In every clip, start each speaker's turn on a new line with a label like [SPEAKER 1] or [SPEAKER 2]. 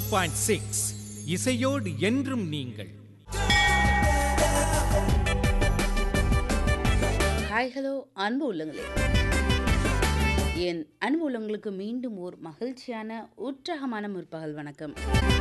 [SPEAKER 1] point six இசையோடு என்றும் நீங்கள்
[SPEAKER 2] ஹாய் ஹலோ அன்பு உள்ளங்களே என் அன்பு உள்ளங்களுக்கு மீண்டும் ஓர் மகிழ்ச்சியான உற்சாகமான முற்பகல் வணக்கம்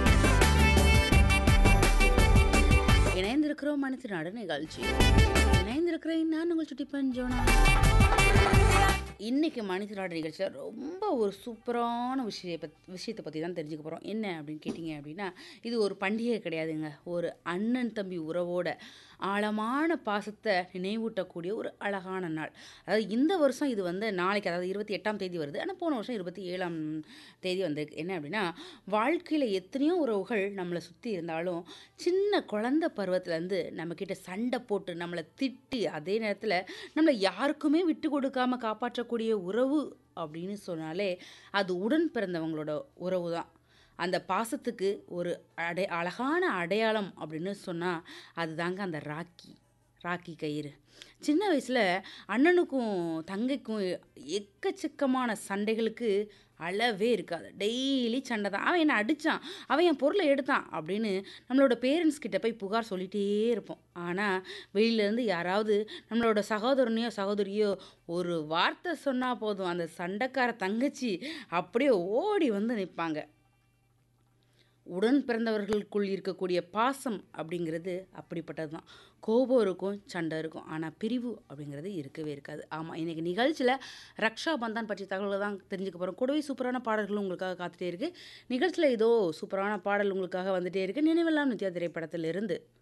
[SPEAKER 2] இணைந்திருக்கிறோம் மனசு நாடு நிகழ்ச்சி இணைந்திருக்கிறேன் நான் உங்கள் சுட்டி பஞ்சோனா இன்னைக்கு மனித நாடு நிகழ்ச்சியில் ரொம்ப ஒரு சூப்பரான விஷய பத் விஷயத்தை பற்றி தான் தெரிஞ்சுக்க போகிறோம் என்ன அப்படின்னு கேட்டிங்க அப்படின்னா இது ஒரு பண்டிகை கிடையாதுங்க ஒரு அண்ணன் தம்பி உறவோட ஆழமான பாசத்தை நினைவூட்டக்கூடிய ஒரு அழகான நாள் அதாவது இந்த வருஷம் இது வந்து நாளைக்கு அதாவது இருபத்தி எட்டாம் தேதி வருது ஆனால் போன வருஷம் இருபத்தி ஏழாம் தேதி வந்திருக்கு என்ன அப்படின்னா வாழ்க்கையில் எத்தனையோ உறவுகள் நம்மளை சுற்றி இருந்தாலும் சின்ன குழந்த பருவத்துலேருந்து நம்மக்கிட்ட சண்டை போட்டு நம்மளை திட்டி அதே நேரத்தில் நம்மளை யாருக்குமே விட்டு கொடுக்காம காப்பாற்றக்கூடிய உறவு அப்படின்னு சொன்னாலே அது உடன் பிறந்தவங்களோட உறவு தான் அந்த பாசத்துக்கு ஒரு அடை அழகான அடையாளம் அப்படின்னு சொன்னால் அதுதாங்க அந்த ராக்கி ராக்கி கயிறு சின்ன வயசில் அண்ணனுக்கும் தங்கைக்கும் எக்கச்சக்கமான சண்டைகளுக்கு அளவே இருக்காது டெய்லி சண்டை தான் அவன் என்னை அடித்தான் அவன் என் பொருளை எடுத்தான் அப்படின்னு நம்மளோட பேரண்ட்ஸ் கிட்ட போய் புகார் சொல்லிகிட்டே இருப்போம் ஆனால் வெளியிலேருந்து யாராவது நம்மளோட சகோதரனையோ சகோதரியோ ஒரு வார்த்தை சொன்னால் போதும் அந்த சண்டைக்கார தங்கச்சி அப்படியே ஓடி வந்து நிற்பாங்க உடன் பிறந்தவர்களுக்குள் இருக்கக்கூடிய பாசம் அப்படிங்கிறது அப்படிப்பட்டது தான் கோபம் இருக்கும் சண்டை இருக்கும் ஆனால் பிரிவு அப்படிங்கிறது இருக்கவே இருக்காது ஆமாம் இன்றைக்கி நிகழ்ச்சியில் ரக்ஷா பந்தான் பற்றிய தகவல்கள் தான் தெரிஞ்சுக்க போகிறோம் கூடவே சூப்பரான பாடல்களும் உங்களுக்காக காத்துட்டே இருக்குது நிகழ்ச்சியில் ஏதோ சூப்பரான பாடல் உங்களுக்காக வந்துட்டே இருக்குது நினைவெல்லாம் நித்யா திரைப்படத்திலிருந்து